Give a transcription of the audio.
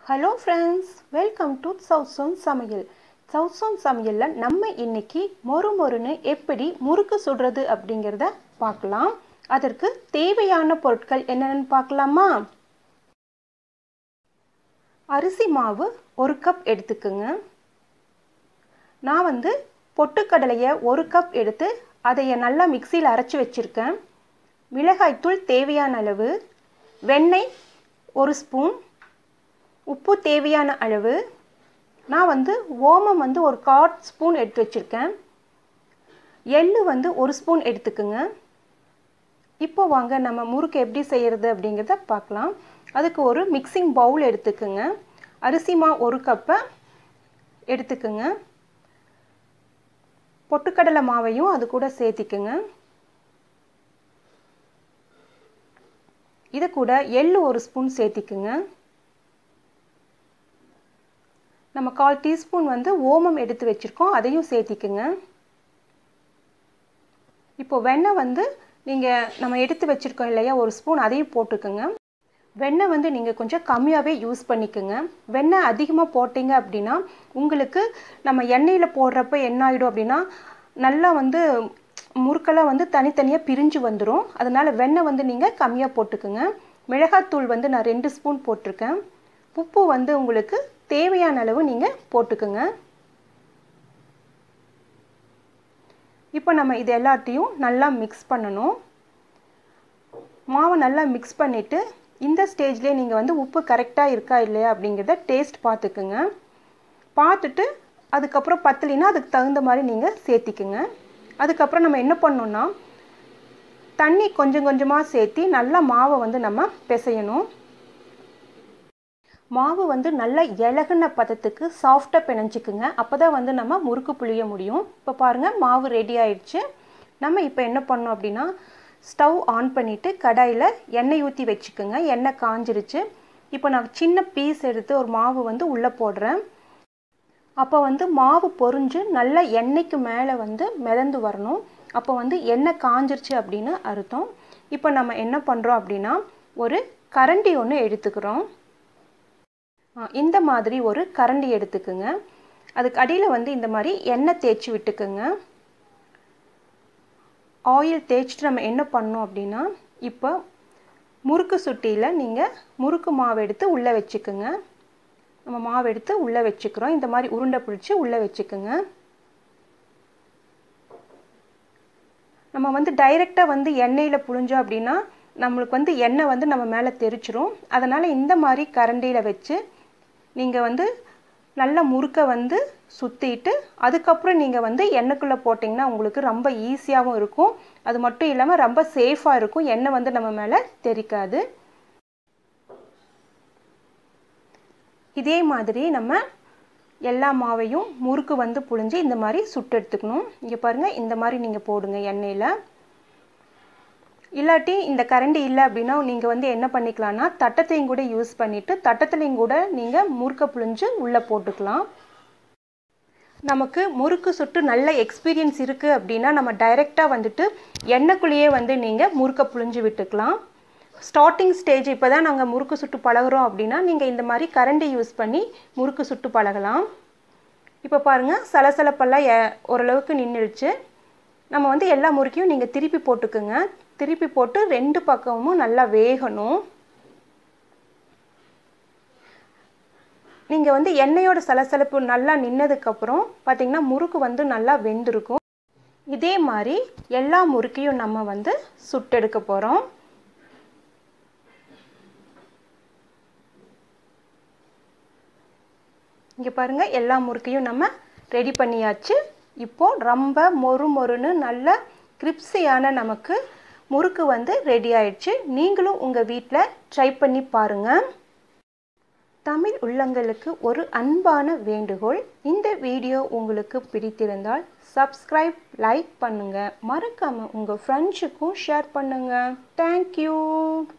hello friends welcome to சவுசோன் சமையல் சவுசோன் சமையலில் நம்ம இன்னைக்கு மொறு மொறுன்னு எப்படி முறுக்கு சுடுறது அப்படிங்கிறத பார்க்கலாம் அதற்கு தேவையான பொருட்கள் என்னென்னு பார்க்கலாமா அரிசி மாவு ஒரு கப் எடுத்துக்குங்க நான் வந்து பொட்டுக்கடலையை ஒரு கப் எடுத்து அதைய நல்லா மிக்சியில் அரைச்சி வச்சுருக்கேன் மிளகாய்த்தூள் தேவையான அளவு வெண்ணெய் ஒரு ஸ்பூன் உப்பு தேவையான அளவு நான் வந்து ஓமம் வந்து ஒரு காட் ஸ்பூன் எடுத்து வச்சுருக்கேன் எள்ளு வந்து ஒரு ஸ்பூன் எடுத்துக்குங்க இப்போ வாங்க நம்ம முறுக்கு எப்படி செய்கிறது அப்படிங்கிறத பார்க்கலாம் அதுக்கு ஒரு மிக்சிங் பவுல் எடுத்துக்குங்க அரிசி மா ஒரு கப்பை எடுத்துக்குங்க பொட்டுக்கடலை மாவையும் அது கூட சேர்த்திக்குங்க இது கூட எள்ளு ஒரு ஸ்பூன் சேர்த்திக்குங்க நம்ம கால் டீஸ்பூன் வந்து ஓமம் எடுத்து வச்சுருக்கோம் அதையும் சேர்த்திக்குங்க இப்போ வெண்ணெய் வந்து நீங்கள் நம்ம எடுத்து வச்சுருக்கோம் இல்லையா ஒரு ஸ்பூன் அதையும் போட்டுக்குங்க வெண்ணெய் வந்து நீங்கள் கொஞ்சம் கம்மியாகவே யூஸ் பண்ணிக்கோங்க வெண்ணெய் அதிகமாக போட்டிங்க அப்படின்னா உங்களுக்கு நம்ம எண்ணெயில் போடுறப்ப என்ன ஆகிடும் அப்படின்னா நல்லா வந்து முறுக்கெல்லாம் வந்து தனித்தனியாக பிரிஞ்சு வந்துடும் அதனால் வெண்ணெய் வந்து நீங்கள் கம்மியாக போட்டுக்குங்க மிளகாத்தூள் வந்து நான் ரெண்டு ஸ்பூன் போட்டிருக்கேன் உப்பு வந்து உங்களுக்கு தேவையான அளவு நீங்கள் போட்டுக்குங்க இப்போ நம்ம இது எல்லாத்தையும் நல்லா மிக்ஸ் பண்ணணும் மாவை நல்லா மிக்ஸ் பண்ணிவிட்டு இந்த ஸ்டேஜ்லேயே நீங்கள் வந்து உப்பு கரெக்டாக இருக்கா இல்லையா அப்படிங்கிறத டேஸ்ட் பார்த்துக்குங்க பார்த்துட்டு அதுக்கப்புறம் பத்தலைன்னா அதுக்கு தகுந்த மாதிரி நீங்கள் சேர்த்திக்குங்க அதுக்கப்புறம் நம்ம என்ன பண்ணோன்னா தண்ணி கொஞ்சம் கொஞ்சமாக சேர்த்தி நல்லா மாவை வந்து நம்ம பிசையணும் மாவு வந்து நல்லா இலகுன பதத்துக்கு சாஃப்டாக பிணைஞ்சிக்குங்க அப்போ தான் வந்து நம்ம முறுக்கு புளிய முடியும் இப்போ பாருங்கள் மாவு ரெடி ஆயிடுச்சு நம்ம இப்போ என்ன பண்ணோம் அப்படின்னா ஸ்டவ் ஆன் பண்ணிவிட்டு கடாயில் எண்ணெய் ஊற்றி வச்சுக்கோங்க எண்ணெய் காஞ்சிருச்சு இப்போ நான் சின்ன பீஸ் எடுத்து ஒரு மாவு வந்து உள்ளே போடுறேன் அப்போ வந்து மாவு பொறிஞ்சு நல்லா எண்ணெய்க்கு மேலே வந்து மிதந்து வரணும் அப்போ வந்து எண்ணெய் காஞ்சிருச்சு அப்படின்னு அர்த்தம் இப்போ நம்ம என்ன பண்ணுறோம் அப்படின்னா ஒரு கரண்டி ஒன்று எடுத்துக்கிறோம் இந்த மாதிரி ஒரு கரண்டி எடுத்துக்குங்க அதுக்கு அடியில் வந்து இந்த மாதிரி எண்ணெய் தேய்ச்சி விட்டுக்குங்க ஆயில் தேய்ச்சிட்டு நம்ம என்ன பண்ணோம் அப்படின்னா இப்போ முறுக்கு சுட்டியில் நீங்கள் முறுக்கு மாவு எடுத்து உள்ளே வச்சுக்குங்க நம்ம மாவு எடுத்து உள்ளே வச்சுக்கிறோம் இந்த மாதிரி உருண்டை பிடிச்சி உள்ளே வச்சுக்குங்க நம்ம வந்து டைரெக்டாக வந்து எண்ணெயில் புழிஞ்சோம் அப்படின்னா நம்மளுக்கு வந்து எண்ணெய் வந்து நம்ம மேலே தெரிச்சிரும் அதனால் இந்த மாதிரி கரண்டியில் வச்சு நீங்கள் வந்து நல்ல முறுக்கை வந்து சுற்றிட்டு அதுக்கப்புறம் நீங்கள் வந்து எண்ணெய்க்குள்ளே போட்டிங்கன்னா உங்களுக்கு ரொம்ப ஈஸியாகவும் இருக்கும் அது மட்டும் இல்லாமல் ரொம்ப சேஃபாக இருக்கும் எண்ணெய் வந்து நம்ம மேலே தெரிக்காது இதே மாதிரி நம்ம எல்லா மாவையும் முறுக்கு வந்து புழிஞ்சு இந்த மாதிரி சுட்டு எடுத்துக்கணும் இங்கே பாருங்கள் இந்த மாதிரி நீங்கள் போடுங்க எண்ணெயில் இல்லாட்டி இந்த கரண்டி இல்லை அப்படின்னா நீங்கள் வந்து என்ன பண்ணிக்கலாம்னா தட்டத்தையும் கூட யூஸ் பண்ணிவிட்டு தட்டத்துலையும் கூட நீங்கள் முறுக்க புழிஞ்சு உள்ளே போட்டுக்கலாம் நமக்கு முறுக்கு சுட்டு நல்ல எக்ஸ்பீரியன்ஸ் இருக்குது அப்படின்னா நம்ம டைரெக்டாக வந்துட்டு எண்ணெய்க்குள்ளேயே வந்து நீங்கள் முறுக்க புழிஞ்சு விட்டுக்கலாம் ஸ்டார்டிங் ஸ்டேஜ் இப்போ தான் நாங்கள் முறுக்கு சுட்டு பழகிறோம் அப்படின்னா நீங்கள் இந்த மாதிரி கரண்டி யூஸ் பண்ணி முறுக்கு சுட்டு பழகலாம் இப்போ பாருங்கள் சலசலப்பெல்லாம் ஓரளவுக்கு நின்றுடுச்சு நம்ம வந்து எல்லா முறுக்கையும் நீங்கள் திருப்பி போட்டுக்குங்க திருப்பி போட்டு ரெண்டு பக்கமும் நல்லா வேகணும் நீங்கள் வந்து எண்ணெயோட சலசலப்பு நல்லா நின்னதுக்கப்புறம் பார்த்திங்கன்னா முறுக்கு வந்து நல்லா வெந்திருக்கும் இதே மாதிரி எல்லா முறுக்கையும் நம்ம வந்து சுட்டெடுக்க போகிறோம் இங்கே பாருங்கள் எல்லா முறுக்கையும் நம்ம ரெடி பண்ணியாச்சு இப்போது ரொம்ப மொறு மொறுன்னு நல்ல கிரிப்ஸியான நமக்கு முறுக்கு வந்து ரெடி ஆயிடுச்சு நீங்களும் உங்கள் வீட்டில் ட்ரை பண்ணி பாருங்கள் தமிழ் உள்ளங்களுக்கு ஒரு அன்பான வேண்டுகோள் இந்த வீடியோ உங்களுக்கு பிடித்திருந்தால் சப்ஸ்கிரைப் லைக் பண்ணுங்கள் மறக்காமல் உங்கள் ஃப்ரெண்ட்ஸுக்கும் ஷேர் பண்ணுங்கள் தேங்க்யூ